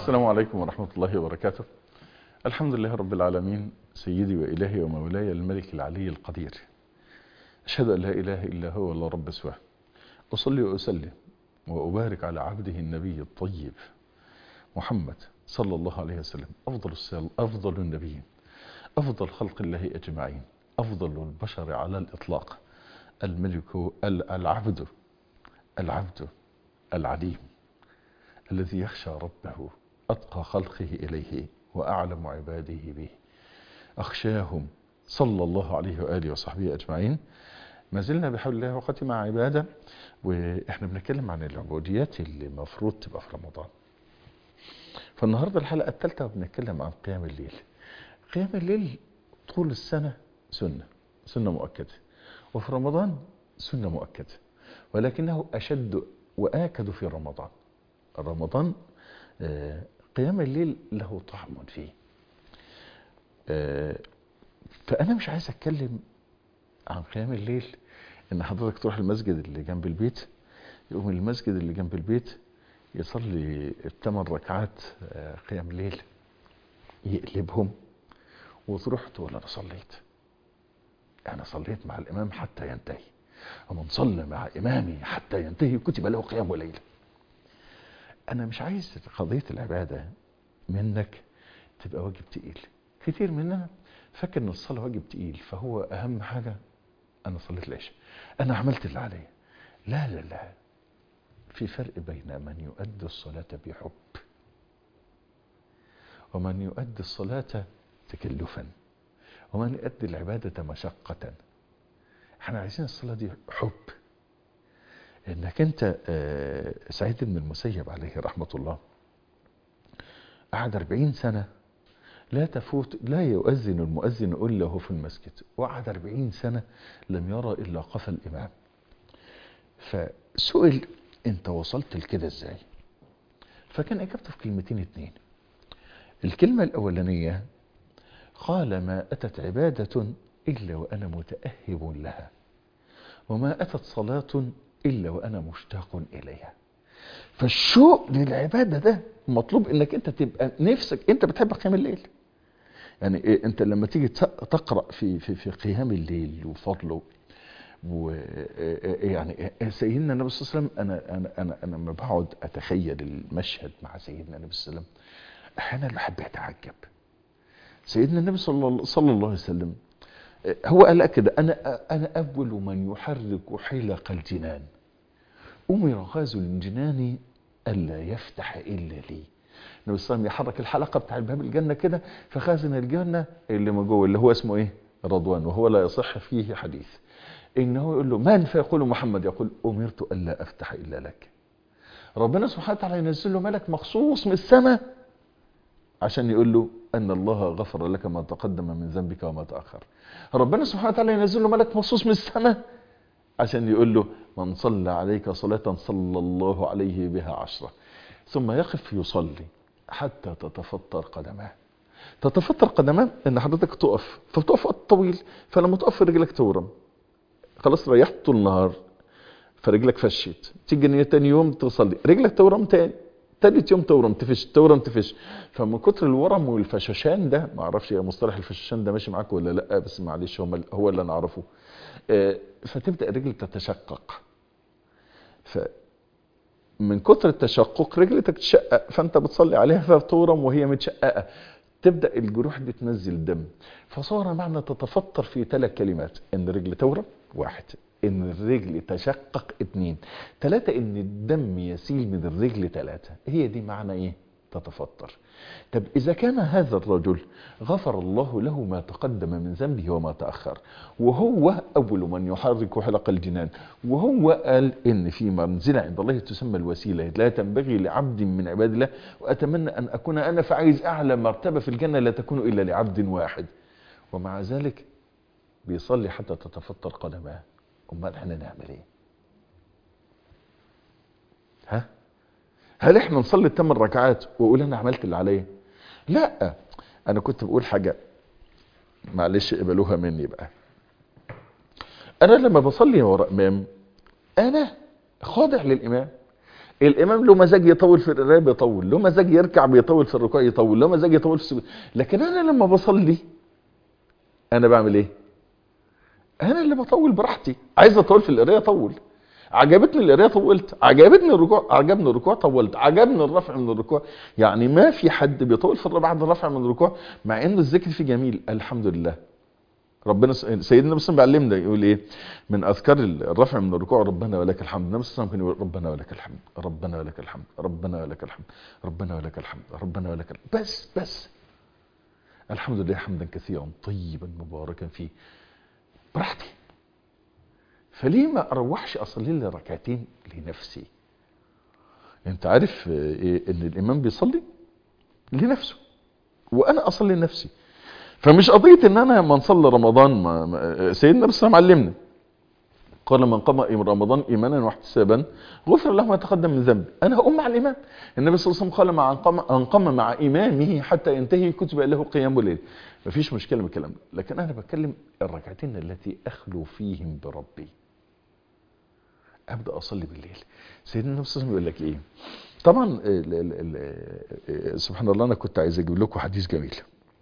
السلام عليكم ورحمة الله وبركاته الحمد لله رب العالمين سيدي وإلهي ومولاي الملك العلي القدير أشهد أن لا إله إلا هو ولا رب سواه أصلي وأسلم وأبارك على عبده النبي الطيب محمد صلى الله عليه وسلم أفضل السل أفضل النبيين أفضل خلق الله أجمعين أفضل البشر على الإطلاق الملك العبد العبد العليم الذي يخشى ربه أتقى خلقه إليه وأعلم عباده به أخشاهم صلى الله عليه وآله وصحبه أجمعين ما زلنا بحول الله وقت مع عبادة وإحنا بنتكلم عن العبوديات اللي المفروض تبقى في رمضان فالنهاردة الحلقة الثالثة بنتكلم عن قيام الليل قيام الليل طول السنة سنة سنة مؤكدة وفي رمضان سنة مؤكدة ولكنه أشد وآكد في رمضان رمضان قيام الليل له طعم فيه فأنا مش عايز أتكلم عن قيام الليل إن حضرتك تروح المسجد اللي جنب البيت يقوم المسجد اللي جنب البيت يصلي الثمان ركعات قيام ليل يقلبهم وتروح تقول أنا صليت أنا صليت مع الإمام حتى ينتهي ومن صلى مع إمامي حتى ينتهي كتب له قيام ليلة أنا مش عايز قضية العبادة منك تبقى واجب تقيل كتير مننا فاكر ان الصلاة واجب تقيل فهو أهم حاجة أنا صليت العشاء أنا عملت اللي عليا لا لا لا في فرق بين من يؤدي الصلاة بحب ومن يؤدي الصلاة تكلفا ومن يؤدي العبادة مشقة احنا عايزين الصلاة دي حب انك انت سعيد بن المسيب عليه رحمة الله قعد 40 سنة لا تفوت لا يؤذن المؤذن إلا هو في المسجد وقعد 40 سنة لم يرى إلا قفى الإمام فسئل انت وصلت لكده ازاي فكان اجابته في كلمتين اتنين الكلمة الاولانية قال ما اتت عبادة الا وانا متأهب لها وما اتت صلاة الا وانا مشتاق اليها فالشوق للعبادة ده مطلوب انك انت تبقى نفسك انت بتحب قيام الليل يعني إيه انت لما تيجي تقرأ في, في, في قيام الليل وفضله ويعني سيدنا النبي صلى الله عليه وسلم انا انا انا انا لما بقعد اتخيل المشهد مع سيدنا النبي صلى الله عليه وسلم احيانا الواحد بيتعجب سيدنا النبي صلى صلى الله عليه وسلم هو قال كده انا انا اول من يحرك حلق الجنان امر غاز الجنان الا يفتح الا لي النبي صلى الله عليه وسلم يحرك الحلقه بتاع باب الجنه كده فخازن الجنه اللي من جوه اللي هو اسمه ايه رضوان وهو لا يصح فيه حديث انه يقول له من فيقول محمد يقول امرت الا افتح الا لك ربنا سبحانه وتعالى ينزل له ملك مخصوص من السماء عشان يقول له ان الله غفر لك ما تقدم من ذنبك وما تاخر ربنا سبحانه وتعالى ينزل له ملك مخصوص من السماء عشان يقول له من صلى عليك صلاة صلى الله عليه بها عشرة ثم يقف يصلي حتى تتفطر قدماه تتفطر قدماه ان حضرتك تقف فبتقف وقت طويل فلما تقف رجلك تورم خلاص ريحت طول النهار فرجلك فشت تيجي تاني يوم تصلي رجلك تورم تاني تالت يوم تورم تفش تورم تفش فمن كتر الورم والفشاشان ده ما اعرفش يا مصطلح الفشاشان ده ماشي معاك ولا لا بس معلش هو هو اللي انا اعرفه فتبدا الرجل تتشقق ف من كتر التشقق رجلتك تشقق فانت بتصلي عليها فبتورم وهي متشققه تبدا الجروح دي تنزل دم فصار معنى تتفطر في ثلاث كلمات ان الرجل تورم واحد ان الرجل تشقق اتنين ثلاثة ان الدم يسيل من الرجل ثلاثة هي دي معنى ايه تتفطر طب اذا كان هذا الرجل غفر الله له ما تقدم من ذنبه وما تأخر وهو اول من يحرك حلق الجنان وهو قال ان في منزلة عند الله تسمى الوسيلة لا تنبغي لعبد من عباد الله واتمنى ان اكون انا فعايز اعلى مرتبة في الجنة لا تكون الا لعبد واحد ومع ذلك بيصلي حتى تتفطر قدماه امال احنا نعمل ايه ها هل احنا نصلي الثمان ركعات واقول انا عملت اللي عليا لا انا كنت بقول حاجه معلش قبلوها مني بقى انا لما بصلي ورا امام انا خاضع للامام الامام له مزاج يطول في القرايه بيطول له مزاج يركع بيطول في الركوع يطول له مزاج يطول في السجود لكن انا لما بصلي انا بعمل ايه انا اللي بطول براحتي عايز اطول في القرايه اطول عجبتني القرايه طولت عجبتني الركوع عجبني الركوع طولت عجبني الرفع من الركوع يعني ما في حد بيطول في الرفع بعد الرفع من الركوع مع ان الذكر فيه جميل الحمد لله ربنا س- سيدنا النبي صلى الله عليه وسلم بيعلمنا يقول ايه من اذكار الرفع من الركوع ربنا ولك الحمد النبي صلى الله عليه وسلم كان يقول ربنا ولك الحمد ربنا ولك الحمد ربنا ولك الحمد ربنا ولك الحمد ربنا ولك الحمد بس بس الحمد لله حمدا كثيرا طيبا مباركا فيه براحتي فليه ما اروحش اصلي لي ركعتين لنفسي انت عارف آه، ايه ان الامام بيصلي لنفسه وانا اصلي لنفسي فمش قضيه ان انا لما نصلي رمضان ما ما- سيدنا النبي صلى الله عليه وسلم علمنا قال من قام رمضان ايمانا واحتسابا غفر له ما تقدم من ذنب انا هقوم مع الامام النبي صلى الله عليه وسلم قال مع ان قام ان قام مع امامه حتى ينتهي كتب له قيام الليل مفيش مشكله من الكلام ده لكن انا بتكلم الركعتين التي اخلو فيهم بربي ابدا اصلي بالليل سيدنا النبي صلى الله عليه وسلم يقول لك ايه طبعا ال ال ال سبحان الله انا كنت عايز اجيب لكم حديث جميل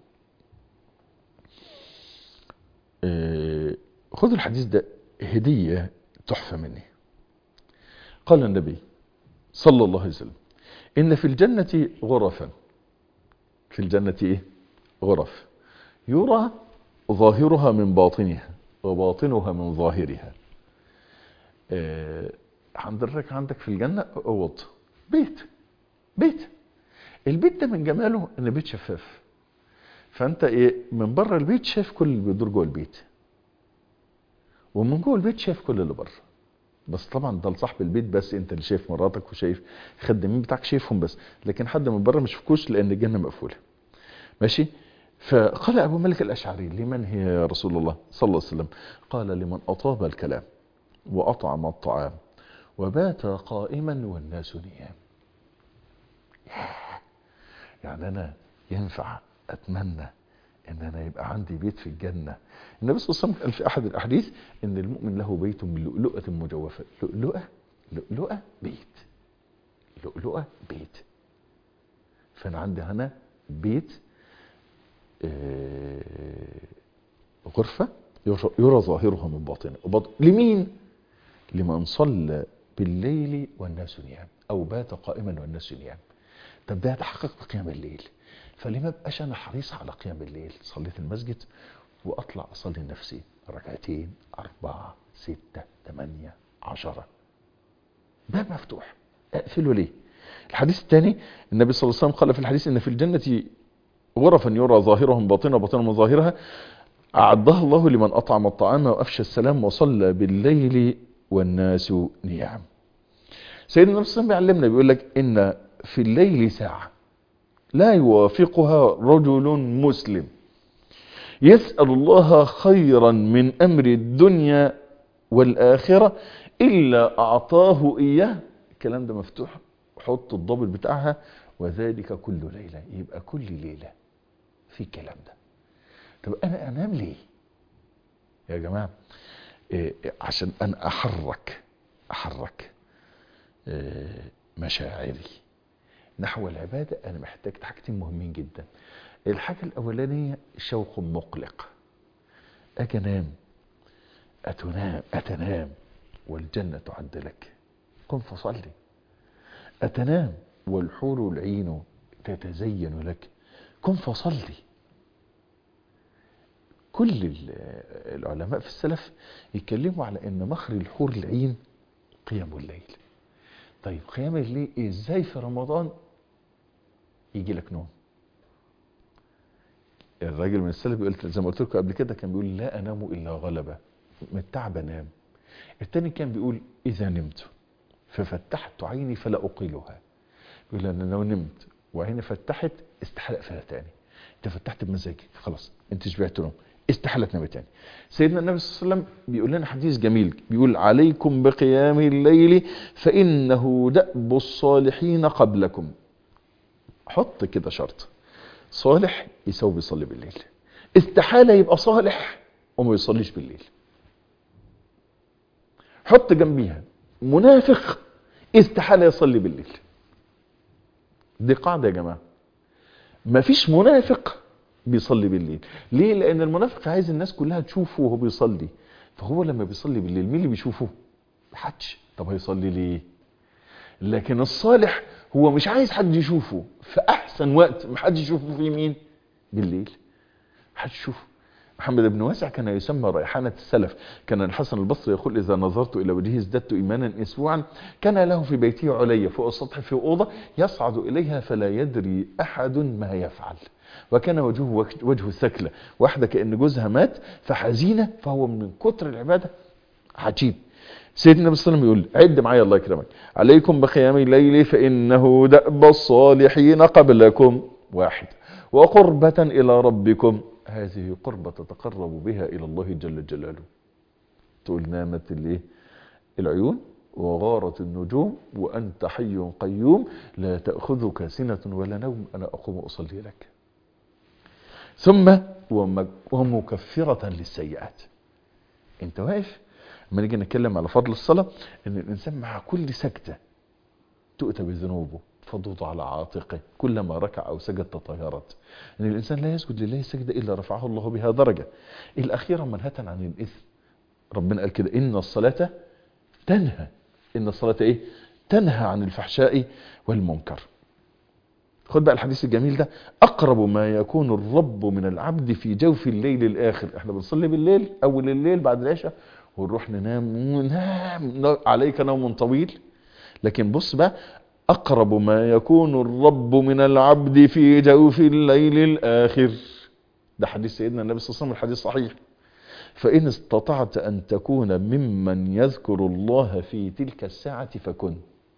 آه، خذوا الحديث ده هدية تحفة مني قال النبي صلى الله عليه وسلم إن في الجنة غرفا في الجنة إيه؟ غرف يرى ظاهرها من باطنها وباطنها من ظاهرها آه، حضرتك عندك في الجنة أوض بيت بيت البيت ده من جماله إن بيت شفاف فانت ايه من بره البيت شايف كل اللي بيدور جوه البيت ومن جوه البيت شايف كل اللي بره بس طبعا ده لصاحب البيت بس انت اللي شايف مراتك وشايف الخدامين بتاعك شايفهم بس لكن حد من بره مش شافكوش لان الجنه مقفوله ماشي فقال ابو مالك الاشعري لمن هي يا رسول الله صلى الله عليه وسلم قال لمن اطاب الكلام واطعم الطعام وبات قائما والناس نيام يعني انا ينفع اتمنى ان انا يبقى عندي بيت في الجنه النبي صلى الله عليه وسلم قال في احد الاحاديث ان المؤمن له بيت من لؤلؤه مجوفه لؤلؤه لؤلؤه بيت لؤلؤه بيت فانا عندي هنا بيت آه، غرفه يرى يرى ظاهرها من باطنها وباطن لمين لمن صلى بالليل والناس نيام او بات قائما والناس نيام طب ده يتحقق بقيام الليل فليه ما بقاش انا حريص على قيام الليل صليت المسجد واطلع اصلي لنفسي ركعتين اربعة ستة ثمانية عشرة باب مفتوح اقفله ليه الحديث الثاني النبي صلى الله عليه وسلم قال في الحديث ان في الجنة غرفا يرى ظاهرها من باطنها وباطنها من ظاهرها أعدها الله لمن أطعم الطعام وأفشى السلام وصلى بالليل والناس نيام سيدنا النبي صلى الله عليه وسلم بيعلمنا بيقول لك إن في الليل ساعة لا يوافقها رجل مسلم يسأل الله خيرا من أمر الدنيا والآخرة إلا أعطاه إياه الكلام ده مفتوح حط الضابط بتاعها وذلك كل ليلة يبقى كل ليلة في الكلام ده طب أنا أنام ليه يا جماعة إيه عشان أنا أحرك أحرك إيه مشاعري نحو العبادة أنا محتاج حاجتين مهمين جدا الحاجة الأولانية شوق مقلق أجي أنام أتنام أتنام والجنة تعد لك قم فصلي أتنام والحور العين تتزين لك قم فصلي كل ال- العلماء في السلف يتكلموا على ان مخر الحور العين قيام الليل طيب قيام الليل ازاي في رمضان يجي لك نوم الراجل من السلف بيقول زي ما قلت لكم قبل كده كان بيقول لا انام الا غلبه من التعب انام التاني كان بيقول اذا نمت ففتحت عيني فلا اقيلها بيقول انا لو نمت وعيني فتحت استحلق فيها تاني انت فتحت بمزاجك خلاص انت شبعت نوم استحالة تنام تاني سيدنا النبي صلى الله عليه وسلم بيقول لنا حديث جميل بيقول عليكم بقيام الليل فإنه دأب الصالحين قبلكم حط كده شرط صالح يسوي بيصلي بالليل استحالة يبقى صالح وما يصليش بالليل حط جنبيها منافق استحالة يصلي بالليل دي قاعدة يا جماعة مفيش منافق بيصلي بالليل ليه لان المنافق عايز الناس كلها تشوفه وهو بيصلي فهو لما بيصلي بالليل مين اللي بيشوفه محدش طب هيصلي ليه لكن الصالح هو مش عايز حد يشوفه في احسن وقت محدش يشوفه فيه مين بالليل محدش يشوفه محمد بن واسع كان يسمى ريحانة السلف كان الحسن البصري يقول إذا نظرت إلى وجهه ازددت إيمانا أسبوعا كان له في بيته عليا فوق السطح في أوضة يصعد إليها فلا يدري أحد ما يفعل وكان وجهه وجه الثكلة واحدة كأن جوزها مات فحزينة فهو من كتر العبادة عجيب سيدنا النبي صلى الله عليه وسلم يقول عد معايا الله يكرمك عليكم بقيام الليل فإنه دأب الصالحين قبلكم واحد وقربة إلى ربكم هذه قربة تتقرب بها إلى الله جل جلاله تقول نامت الايه العيون وغارت النجوم وأنت حي قيوم لا تأخذك سنة ولا نوم أنا أقوم أصلي لك ثم ومكفرة للسيئات انت واقف لما نيجي نتكلم على فضل الصلاة ان الانسان مع كل سجدة تؤتى بذنوبه فضوض على عاتقه كلما ركع او سجد تطهرت ان الانسان لا يسجد لله سجدة الا رفعه الله بها درجة الاخيرة منهة عن الاثم ربنا قال كده ان الصلاة تنهى ان الصلاة ايه تنهى عن الفحشاء والمنكر خد بقى الحديث الجميل ده اقرب ما يكون الرب من العبد في جوف الليل الاخر احنا بنصلي بالليل اول الليل بعد العشاء ونروح ننام وننام عليك نوم طويل لكن بص بقى اقرب ما يكون الرب من العبد في جوف الليل الاخر ده حديث سيدنا النبي صلى الله عليه وسلم الحديث صحيح فان استطعت ان تكون ممن يذكر الله في تلك الساعة فكن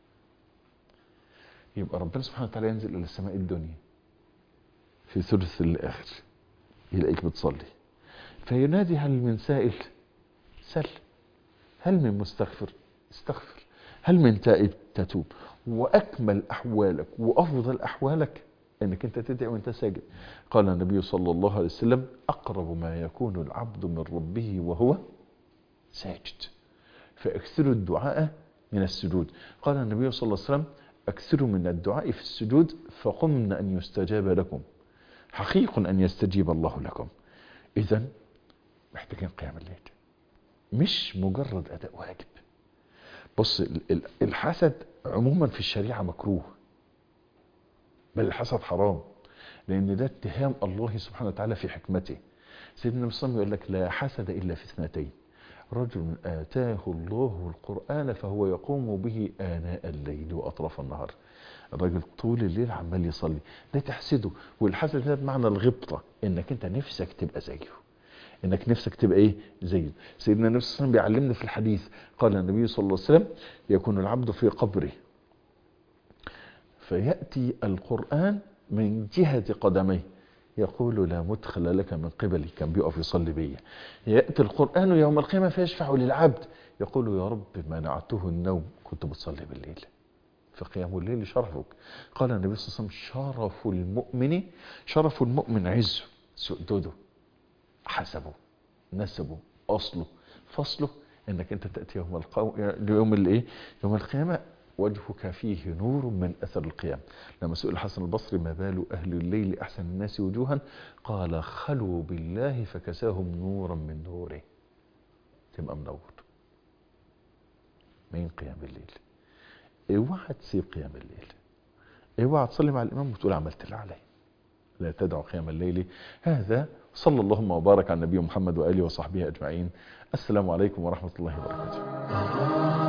يبقى ربنا سبحانه وتعالى ينزل الى السماء الدنيا في ثلث الاخر يلاقيك بتصلي فينادي هل من سائل سل هل من مستغفر استغفر هل من تائب تتوب واكمل احوالك وافضل احوالك انك انت تدعي وانت ساجد قال النبي صلى الله عليه وسلم اقرب ما يكون العبد من ربه وهو ساجد فاكثروا الدعاء من السجود قال النبي صلى الله عليه وسلم اكثروا من الدعاء في السجود فقمن ان يستجاب لكم حقيق ان يستجيب الله لكم اذا محتاجين قيام الليل مش مجرد اداء واجب بص الحسد عموما في الشريعة مكروه بل الحسد حرام لان ده اتهام الله سبحانه وتعالى في حكمته سيدنا النبي صلى الله عليه وسلم يقول لك لا حسد الا في اثنتين رجل آتاه الله القرآن فهو يقوم به آناء الليل وأطراف النهار الراجل طول الليل عمال يصلي ده تحسده والحسد ده بمعنى الغبطة انك انت نفسك تبقى زيه انك نفسك تبقى ايه زيه سيدنا النبي صلى الله عليه وسلم بيعلمنا في الحديث قال النبي صلى الله عليه وسلم يكون العبد في قبره فيأتي القرآن من جهة قدميه يقول لا مدخل لك من قبلي كان بيقف يصلي بيا يأتي القرآن يوم القيامة فيشفع للعبد يقول يا رب منعته النوم كنت بتصلي بالليل فقيام الليل شرفك قال النبي صلى الله عليه وسلم شرف المؤمن شرف المؤمن عزه سؤدده حسبه نسبه اصله فصله انك انت تاتي يوم القو... يوم الايه يوم القيامه وجهك فيه نور من اثر القيام لما سئل الحسن البصري ما بال اهل الليل احسن الناس وجوها قال خلوا بالله فكساهم نورا من نوره تبقى منور من قيام الليل اوعى تسيب قيام الليل اوعى تصلي مع الامام وتقول عملت اللي علي لا تدعو قيام الليل هذا صلى اللهم وبارك على النبي محمد وآله وصحبه أجمعين السلام عليكم ورحمة الله وبركاته